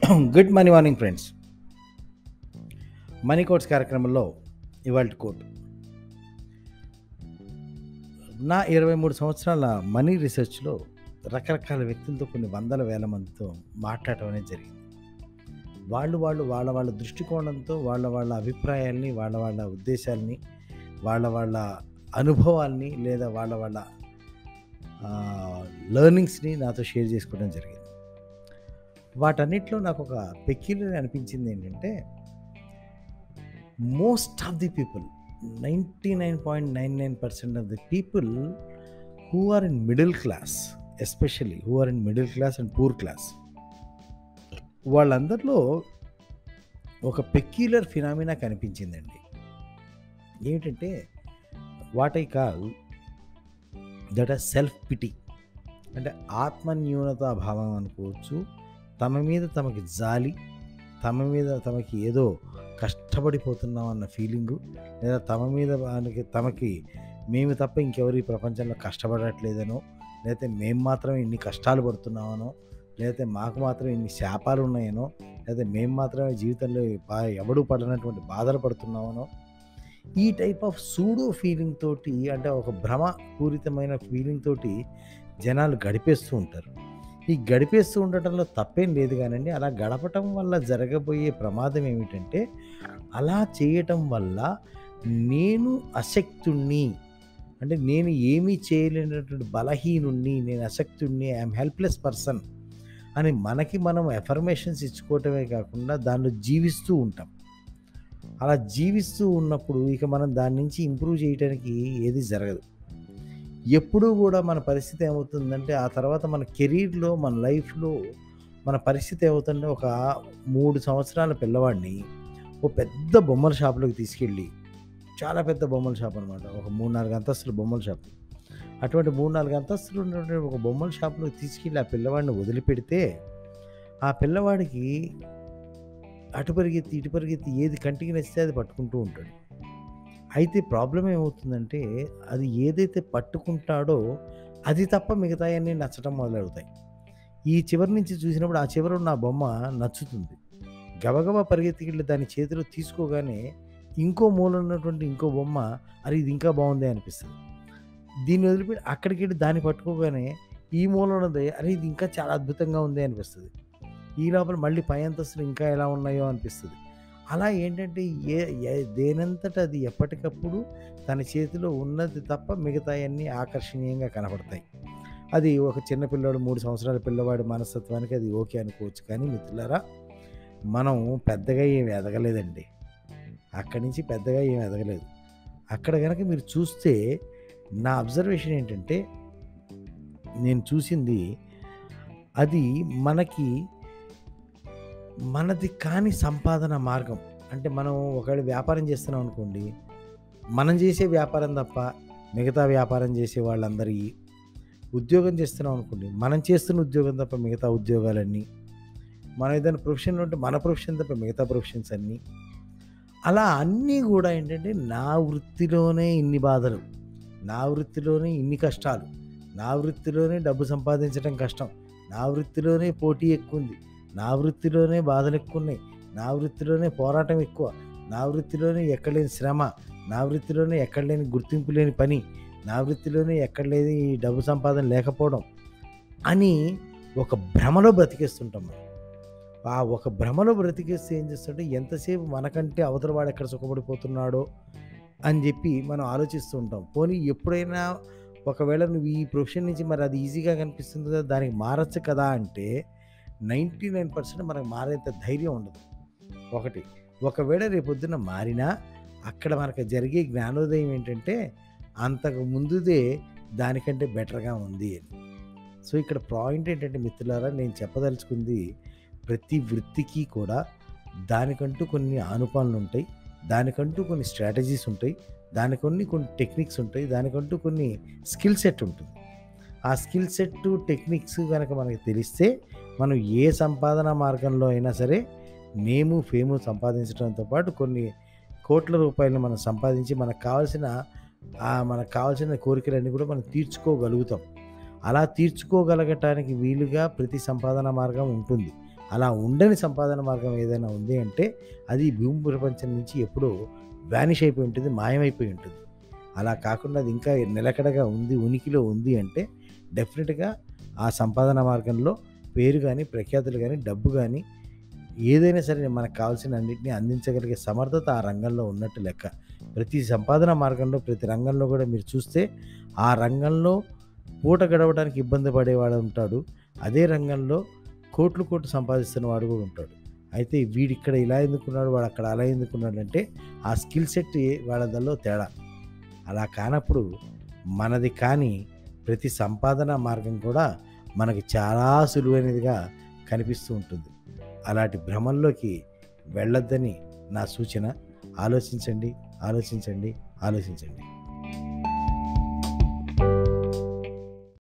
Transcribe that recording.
good money morning friends money quotes కార్యక్రమంలో ఇవాళ coat నా ఇరవై మూడు సంవత్సరాల మనీ రీసెర్చ్లో రకరకాల వ్యక్తులతో కొన్ని వందల వేల మందితో మాట్లాడటం అనేది జరిగింది వాళ్ళు వాళ్ళు వాళ్ళ వాళ్ళ దృష్టికోణంతో వాళ్ళ వాళ్ళ అభిప్రాయాల్ని వాళ్ళ వాళ్ళ ఉద్దేశాల్ని వాళ్ళ వాళ్ళ అనుభవాల్ని లేదా వాళ్ళ వాళ్ళ లెర్నింగ్స్ని నాతో షేర్ చేసుకోవడం జరిగింది వాటన్నిటిలో నాకు ఒక పెక్యులర్ అనిపించింది ఏంటంటే most of the people ninety nine point nine nine percent of the people who are in middle class especially who are in middle class and poor class వాళ్ళందరిలో ఒక పెక్యులర్ ఫినామినా కనిపించిందండి ఏమిటంటే what I call that are self pity అంటే ఆత్మన్యూనతా భావం అనుకోవచ్చు తమ మీద తమకి జాలి తమ మీద తమకి ఏదో కష్టపడిపోతున్నాం అన్న ఫీలింగు లేదా తమ మీద మనకి తమకి మేము తప్ప ఇంకెవరు ఈ ప్రపంచంలో కష్టపడట్లేదనో లేకపోతే మేము మాత్రమే ఇన్ని కష్టాలు పడుతున్నామనో లేకపోతే మాకు మాత్రం ఇన్ని శాపాలు ఉన్నాయనో లేకపోతే మేము మాత్రమే జీవితంలో బా- ఎవడు పడనటువంటి బాధలు పడుతున్నామనో ఈ టైప్ ఆఫ్ సూడో ఫీలింగ్ తోటి అంటే ఒక భ్రమ పూరితమైన ఫీలింగ్ తోటి జనాలు గడిపేస్తూ ఉంటారు ఈ గడిపేస్తూ ఉండటంలో తప్పేం లేదు కానండి అలా గడపటం వల్ల జరగబోయే ప్రమాదం ఏమిటంటే అలా చేయటం వల్ల నేను అశక్తుణ్ణి అంటే నేను ఏమీ చేయలేనటువంటి బలహీనుణ్ణి నేను అశక్తుణ్ణి ఐఎమ్ హెల్ప్లెస్ పర్సన్ అని మనకి మనం ఎఫర్మేషన్స్ ఇచ్చుకోవటమే కాకుండా దానిలో జీవిస్తూ ఉంటాం అలా జీవిస్తూ ఉన్నప్పుడు ఇక మనం దాని నుంచి ఇంప్రూవ్ చేయడానికి ఏది జరగదు ఎప్పుడూ కూడా మన పరిస్థితి ఏమవుతుందంటే ఆ తర్వాత మన కెరీర్లో మన లైఫ్లో మన పరిస్థితి ఏమవుతుందంటే ఒక మూడు సంవత్సరాల పిల్లవాడిని ఓ పెద్ద బొమ్మల షాపులోకి తీసుకెళ్ళి చాలా పెద్ద బొమ్మల షాప్ అనమాట ఒక మూడు నాలుగు అంతస్తుల బొమ్మల షాప్ అటువంటి మూడు నాలుగు అంతస్తులు ఉన్నటువంటి ఒక బొమ్మల షాప్లో తీసుకెళ్ళి ఆ పిల్లవాడిని వదిలిపెడితే ఆ పిల్లవాడికి అటు పరిగెత్తి ఇటు పరిగెత్తి ఏది కంటికి నచ్చితే అది పట్టుకుంటూ ఉంటాడు అయితే ప్రాబ్లం ఏమవుతుందంటే అది ఏదైతే పట్టుకుంటాడో అది తప్ప మిగతాయన్నీ నచ్చటం మొదలవుతాయి ఈ చివరి నుంచి చూసినప్పుడు ఆ చివర ఉన్న ఆ బొమ్మ నచ్చుతుంది గబగబా పరిగెత్తికెళ్ళి దాని చేతిలో తీసుకోగానే ఇంకో మూల ఉన్నటువంటి ఇంకో బొమ్మ అరే ఇది ఇంకా బాగుంది అనిపిస్తుంది దీన్ని వదిలిపెట్టి అక్కడికి వెళ్ళి దాన్ని పట్టుకోగానే ఈ మూల ఉన్నది అరే ఇది ఇంకా చాలా అద్భుతంగా ఉంది అనిపిస్తుంది ఈ లోపల మళ్ళీ పై అంతస్తులు ఇంకా ఎలా ఉన్నాయో అనిపిస్తుంది అలా ఏంటంటే ఏ ఏ- దేనంతట అది ఎప్పటికప్పుడు తన చేతిలో ఉన్నది తప్ప మిగతాయన్నీ ఆకర్షణీయంగా కనపడతాయి అది ఒక చిన్న పిల్లాడు మూడు సంవత్సరాల పిల్లవాడి మనస్తత్వానికి అది ఓకే అనుకోవచ్చు కానీ మిత్రులారా మనం పెద్దగా ఏమి ఎదగలేదండి అక్కడి నుంచి పెద్దగా ఏమి ఎదగలేదు అక్కడ కనుక మీరు చూస్తే నా అబ్జర్వేషన్ ఏంటంటే నేను చూసింది అది మనకి మనది కాని సంపాదన మార్గం అంటే మనం ఒకవేళ వ్యాపారం చేస్తున్నాం అనుకోండి మనం చేసే వ్యాపారం తప్ప మిగతా వ్యాపారం చేసే వాళ్ళందరి ఉద్యోగం చేస్తున్నాం అనుకోండి మనం చేస్తున్న ఉద్యోగం తప్ప మిగతా ఉద్యోగాలన్నీ మనం ఏదైనా ప్రొఫెషన్ ఉంటే మన ప్రొఫెషన్ తప్ప మిగతా ప్రొఫెషన్స్ అన్నీ అలా అన్నీ కూడా ఏంటంటే నా వృత్తిలోనే ఇన్ని బాధలు నా వృత్తిలోనే ఇన్ని కష్టాలు నా వృత్తిలోనే డబ్బు సంపాదించడం కష్టం నా వృత్తిలోనే పోటీ ఎక్కువ ఉంది నా వృత్తిలోనే బాధలు ఎక్కువ ఉన్నాయి నా వృత్తిలోనే పోరాటం ఎక్కువ నా వృత్తిలోనే ఎక్కడ లేని శ్రమ నా వృత్తిలోనే ఎక్కడ లేని గుర్తింపు లేని పని నా వృత్తిలోనే ఎక్కడ లేని ఈ డబ్బు సంపాదన లేకపోవడం అని ఒక భ్రమలో బ్రతికేస్తుంటాం మనం ఆ ఒక భ్రమలో బ్రతికేస్తే ఏం చేస్తుంటే ఎంతసేపు మనకంటే అవతల వాడు ఎక్కడ సుఖపడిపోతున్నాడో అని చెప్పి మనం ఆలోచిస్తూ ఉంటాం పోనీ ఎప్పుడైనా ఒకవేళ నువ్వు ఈ ప్రొఫెషన్ నుంచి మరి అది ఈజీగా కనిపిస్తుంది కదా దానికి మారచ్చు కదా అంటే నైంటీ నైన్ పర్సెంట్ మనకు మారేంత ధైర్యం ఉండదు ఒకటి ఒకవేళ రేపొద్దున మారినా అక్కడ మనకు జరిగే జ్ఞానోదయం ఏంటంటే అంతకు ముందుదే దానికంటే బెటర్గా ఉంది అని సో ఇక్కడ పాయింట్ ఏంటంటే మిత్రులారా నేను చెప్పదలుచుకుంది ప్రతి వృత్తికి కూడా దానికంటూ కొన్ని ఆనుపాలను ఉంటాయి దానికంటూ కొన్ని స్ట్రాటజీస్ ఉంటాయి దానికొన్ని కొన్ని టెక్నిక్స్ ఉంటాయి దానికంటూ కొన్ని స్కిల్ సెట్ ఉంటుంది ఆ స్కిల్ సెట్ టెక్నిక్స్ కనుక మనకి తెలిస్తే మనం ఏ సంపాదన మార్గంలో అయినా సరే నేము ఫేము సంపాదించడంతో పాటు కొన్ని కోట్ల రూపాయలు మనం సంపాదించి మనకు కావాల్సిన ఆ మనకు కావాల్సిన కోరికలన్నీ కూడా మనం తీర్చుకోగలుగుతాం అలా తీర్చుకోగలగటానికి వీలుగా ప్రతి సంపాదన మార్గం ఉంటుంది అలా ఉండని సంపాదన మార్గం ఏదైనా ఉంది అంటే అది ఈ భూమి ప్రపంచం నుంచి ఎప్పుడో వ్యానిష్ అయిపోయి ఉంటుంది మాయమైపోయి ఉంటుంది అలా కాకుండా అది ఇంకా నిలకడగా ఉంది ఉనికిలో ఉంది అంటే డెఫినెట్గా ఆ సంపాదన మార్గంలో పేరు కానీ ప్రఖ్యాతులు కానీ డబ్బు కానీ ఏదైనా సరే మనకు కావాల్సిన అన్నింటినీ అందించగలిగే సమర్థత ఆ రంగంలో ఉన్నట్టు లెక్క ప్రతి సంపాదన మార్గంలో ప్రతి రంగంలో కూడా మీరు చూస్తే ఆ రంగంలో పూట గడవడానికి ఇబ్బంది పడేవాడు ఉంటాడు అదే రంగంలో కోట్లు కోట్లు సంపాదిస్తున్న వాడు కూడా ఉంటాడు అయితే వీడు ఇక్కడ ఇలా ఎందుకున్నాడు వాడు అక్కడ అలా ఎందుకున్నాడు అంటే ఆ స్కిల్ సెట్ వాళ్ళదల్లో తేడా అలా కానప్పుడు మనది కానీ ప్రతి సంపాదన మార్గం కూడా మనకి చాలా సులువైనదిగా కనిపిస్తూ ఉంటుంది అలాంటి భ్రమంలోకి వెళ్ళొద్దని నా సూచన ఆలోచించండి ఆలోచించండి ఆలోచించండి